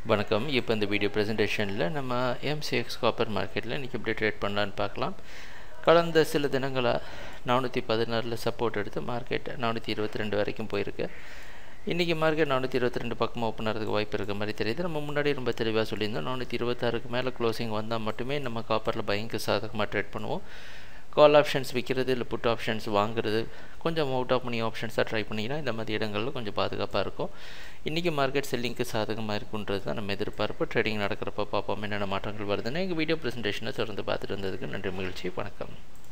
வணக்கம் இப்போ இந்த வீடியோ ப்ரெசன்டேஷனில் நம்ம எம்சிஎக்ஸ் காப்பர் மார்க்கெட்டில் இன்றைக்கி எப்படி ட்ரேட் பண்ணலான்னு பார்க்கலாம் கடந்த சில தினங்களாக நானூற்றி பதினாறில் சப்போர்ட் எடுத்து மார்க்கெட் நானூற்றி இருபத்தி ரெண்டு வரைக்கும் போயிருக்கு இன்றைக்கி மார்க்கெட் நானூற்றி இருபத்தி ரெண்டு பக்கமாக ஓப்பன் ஆகிறதுக்கு வாய்ப்பு இருக்க மாதிரி தெரியுது நம்ம முன்னாடி ரொம்ப தெளிவாக சொல்லியிருந்தோம் நானூற்றி இருபத்தாறுக்கு மேலே க்ளோசிங் வந்தால் மட்டுமே நம்ம காப்பரில் பயங்கு சாதகமாக ட்ரேட் பண்ணுவோம் கால் ஆப்ஷன்ஸ் விற்கிறது இல்லை புட் ஆப்ஷன்ஸ் வாங்குறது கொஞ்சம் அவுட் ஆஃப் மணி ஆப்ஷன்ஸாக ட்ரை பண்ணிங்கன்னா இந்த மாதிரி இடங்களில் கொஞ்சம் பாதுகாப்பாக இருக்கும் இன்றைக்கி மார்க்கெட் செல்லிங்க்கு சாதகமாக இருக்குன்றது தான் நம்ம எதிர்பார்ப்பு ட்ரேடிங் நடக்கிறப்ப பார்ப்போம் என்னென்ன மாற்றங்கள் வருதுன்னு எங்கள் வீடியோ ப்ரெசன்டேஷனை தொடர்ந்து பார்த்துட்டு இருந்ததுக்கு நன்றி மகிழ்ச்சி வணக்கம்